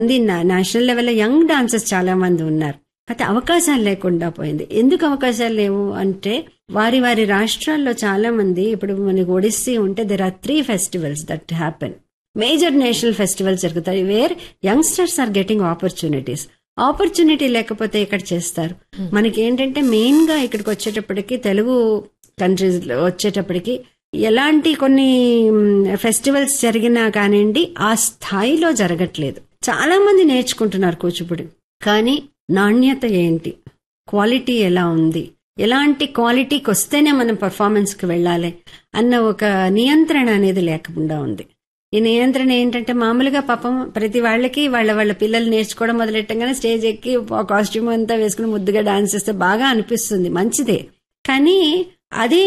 మంది నా- నేషనల్ లెవెల్లో యంగ్ డాన్సర్స్ చాలా మంది ఉన్నారు అయితే అవకాశాలు లేకుండా పోయింది ఎందుకు అవకాశాలు లేవు అంటే వారి వారి రాష్ట్రాల్లో చాలా మంది ఇప్పుడు మనకి ఒడిస్సీ ఉంటే there are three festivals that happen major national festivals జరుగుతాయి where youngsters are getting opportunities opportunity లేకపోతే ఇక్కడ చేస్తారు మనకి ఏంటంటే మెయిన్ గా ఇక్కడికి వచ్చేటప్పటికి తెలుగు కంట్రీస్ వచ్చేటప్పటికి ఎలాంటి కొన్ని ఫెస్టివల్స్ జరిగినా కానివ్వండి ఆ స్థాయిలో జరగట్లేదు చాలా మంది నేర్చుకుంటున్నారు కూచిపూడి కానీ నాణ్యత ఏంటి క్వాలిటీ ఎలా ఉంది ఎలాంటి క్వాలిటీకి వస్తేనే మనం పర్ఫార్మెన్స్ కి వెళ్ళాలి అన్న ఒక నియంత్రణ అనేది లేకుండా ఉంది ఈ నియంత్రణ ఏంటంటే మామూలుగా పాపం ప్రతి వాళ్ళకి వాళ్ళ వాళ్ళ పిల్లలు నేర్చుకోవడం మొదలెట్టగానే స్టేజ్ ఎక్కి కాస్ట్యూమ్ అంతా వేసుకుని ముద్దుగా డాన్స్ చేస్తే బాగా అనిపిస్తుంది మంచిదే కానీ అదే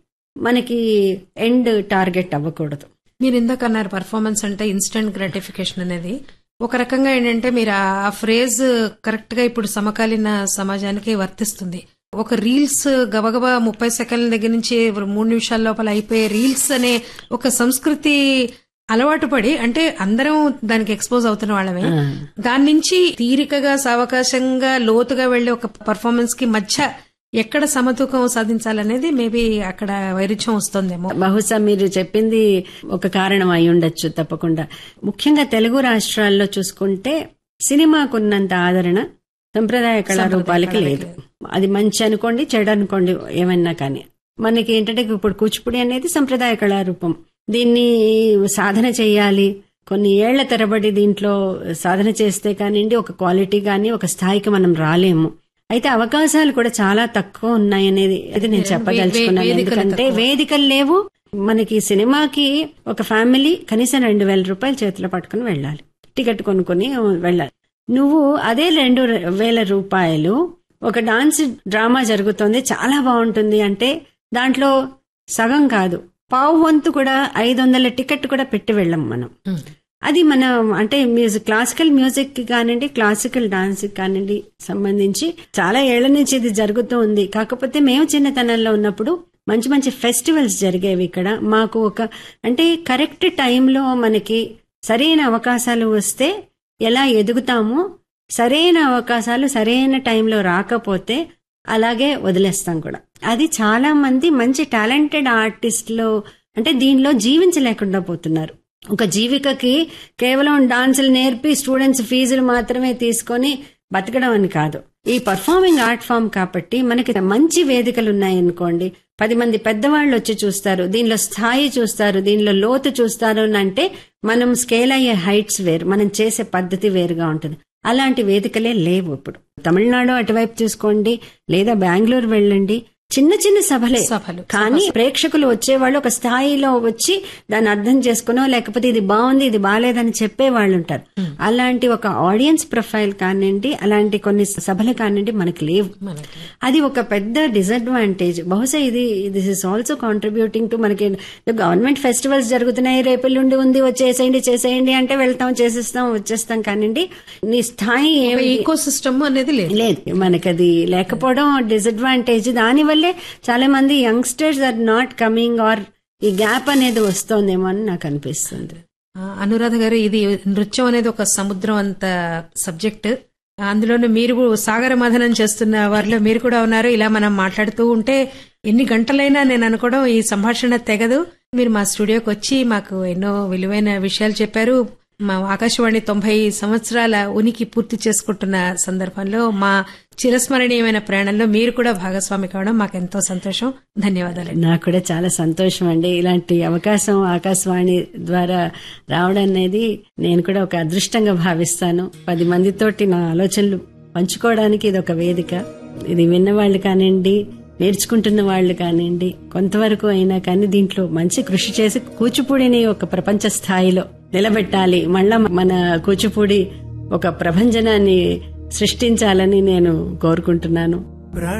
మనకి ఎండ్ టార్గెట్ అవ్వకూడదు మీరు ఇందాక అన్నారు పర్ఫార్మెన్స్ అంటే ఇన్స్టెంట్ గ్రాటిఫికేషన్ అనేది ఒక రకంగా ఏంటంటే మీరు ఆ ఫ్రేజ్ కరెక్ట్ గా ఇప్పుడు సమకాలీన సమాజానికి వర్తిస్తుంది ఒక రీల్స్ గబగబా ముప్పై సెకండ్ల దగ్గర నుంచి మూడు నిమిషాల లోపల అయిపోయే రీల్స్ అనే ఒక సంస్కృతి అలవాటు పడి అంటే అందరం దానికి ఎక్స్పోజ్ అవుతున్న వాళ్ళమే దాని నుంచి తీరికగా సావకాశంగా లోతుగా వెళ్లే ఒక పర్ఫార్మెన్స్ కి మధ్య ఎక్కడ సమతూకం సాధించాలనేది మేబీ అక్కడ వైరుధ్యం వస్తుందేమో బహుశా మీరు చెప్పింది ఒక కారణం అయి ఉండొచ్చు తప్పకుండా ముఖ్యంగా తెలుగు రాష్ట్రాల్లో చూసుకుంటే సినిమాకున్నంత ఆదరణ సంప్రదాయ కళారూపాలకి లేదు అది మంచి అనుకోండి చెడు అనుకోండి ఏమన్నా కానీ మనకి ఏంటంటే ఇప్పుడు కూచిపూడి అనేది సంప్రదాయ కళారూపం దీన్ని సాధన చేయాలి కొన్ని ఏళ్ల తరబడి దీంట్లో సాధన చేస్తే కానివ్వండి ఒక క్వాలిటీ కానీ ఒక స్థాయికి మనం రాలేము అయితే అవకాశాలు కూడా చాలా తక్కువ ఉన్నాయనేది అది నేను చెప్పదలుచుకున్నాను ఎందుకంటే వేదికలు లేవు మనకి సినిమాకి ఒక ఫ్యామిలీ కనీసం రెండు వేల రూపాయలు చేతిలో పట్టుకుని వెళ్ళాలి టికెట్ కొనుక్కొని వెళ్ళాలి నువ్వు అదే రెండు వేల రూపాయలు ఒక డాన్స్ డ్రామా జరుగుతోంది చాలా బాగుంటుంది అంటే దాంట్లో సగం కాదు పావు వంతు కూడా ఐదు వందల టికెట్ కూడా పెట్టి వెళ్ళం మనం అది మన అంటే మ్యూజిక్ క్లాసికల్ మ్యూజిక్ కి కానివ్వండి క్లాసికల్ డాన్స్ కి కానివ్వండి సంబంధించి చాలా ఏళ్ల నుంచి ఇది జరుగుతూ ఉంది కాకపోతే మేము చిన్నతనంలో ఉన్నప్పుడు మంచి మంచి ఫెస్టివల్స్ జరిగేవి ఇక్కడ మాకు ఒక అంటే కరెక్ట్ టైంలో మనకి సరైన అవకాశాలు వస్తే ఎలా ఎదుగుతామో సరైన అవకాశాలు సరైన టైంలో రాకపోతే అలాగే వదిలేస్తాం కూడా అది చాలా మంది మంచి టాలెంటెడ్ ఆర్టిస్టులు అంటే దీనిలో జీవించలేకుండా పోతున్నారు ఒక జీవికకి కేవలం డాన్సులు నేర్పి స్టూడెంట్స్ ఫీజులు మాత్రమే తీసుకొని బతకడం అని కాదు ఈ పర్ఫార్మింగ్ ఆర్ట్ ఫామ్ కాబట్టి మనకి మంచి వేదికలు ఉన్నాయనుకోండి పది మంది పెద్దవాళ్ళు వచ్చి చూస్తారు దీనిలో స్థాయి చూస్తారు దీనిలో లోతు చూస్తారు అని అంటే మనం స్కేల్ అయ్యే హైట్స్ వేరు మనం చేసే పద్ధతి వేరుగా ఉంటుంది అలాంటి వేదికలే లేవు ఇప్పుడు తమిళనాడు అటువైపు చూసుకోండి లేదా బెంగళూరు వెళ్ళండి చిన్న చిన్న సభలే సభలు. కానీ ప్రేక్షకులు వచ్చేవాళ్ళు ఒక స్థాయిలో వచ్చి దాన్ని అర్థం చేసుకునో లేకపోతే ఇది బాగుంది ఇది బాగాలేదని చెప్పే వాళ్ళు ఉంటారు అలాంటి ఒక ఆడియన్స్ ప్రొఫైల్ కానివ్వండి అలాంటి కొన్ని సభలు కానివ్వండి మనకి లేవు మనకి. అది ఒక పెద్ద డిసడ్వాంటేజ్ బహుశా ఇది this is also contributing to మనకి గవర్నమెంట్ ఫెస్టివల్స్ జరుగుతున్నాయి రేపెల్లుండి ఉంది వచ్చేసేయండి చేసేయండి అంటే వెళ్తాం చేసేస్తాం వచ్చేస్తాం కానివ్వండి నీ స్థాయి ఏమి ఈకో సిస్టమ్ అనేది లేదు లేదు మనకి అది లేకపోవడం డిసడ్వాంటేజ్ దానివల్లే చాలా మంది youngsters are not coming or ఈ గ్యాప్ అనేది వస్తోందేమో అని నాకు అనిపిస్తుంది ఆ, అనురాధ గారు ఇది నృత్యం అనేది ఒక సముద్రం అంత సబ్జెక్ట్ అందులోనూ మీరు సాగర మథనం చేస్తున్న వారిలో మీరు కూడా ఉన్నారు ఇలా మనం మాట్లాడుతూ ఉంటే ఎన్ని గంటలైనా నేను అనుకోవడం ఈ సంభాషణ తెగదు మీరు మా స్టూడియోకి వచ్చి మాకు ఎన్నో విలువైన విషయాలు చెప్పారు మా ఆకాశవాణి తొంభై సంవత్సరాల ఉనికి పూర్తి చేసుకుంటున్న సందర్భంలో మా చిరస్మరణీయమైన ప్రయాణంలో మీరు కూడా భాగస్వామి కావడం మాకు ఎంతో సంతోషం ధన్యవాదాలు నాకు కూడా చాలా సంతోషం అండి ఇలాంటి అవకాశం ఆకాశవాణి ద్వారా రావడం అనేది నేను కూడా ఒక అదృష్టంగా భావిస్తాను పది మందితోటి నా ఆలోచనలు పంచుకోవడానికి ఇది ఒక వేదిక ఇది విన్నవాళ్ళు కానివ్వండి నేర్చుకుంటున్న వాళ్ళు కానివ్వండి కొంతవరకు అయినా కానీ దీంట్లో మంచి కృషి చేసి కూచిపూడిని ఒక ప్రపంచ స్థాయిలో నిలబెట్టాలి మళ్ళా మన కూచిపూడి ఒక ప్రభంజనాన్ని సృష్టించాలని నేను కోరుకుంటున్నాను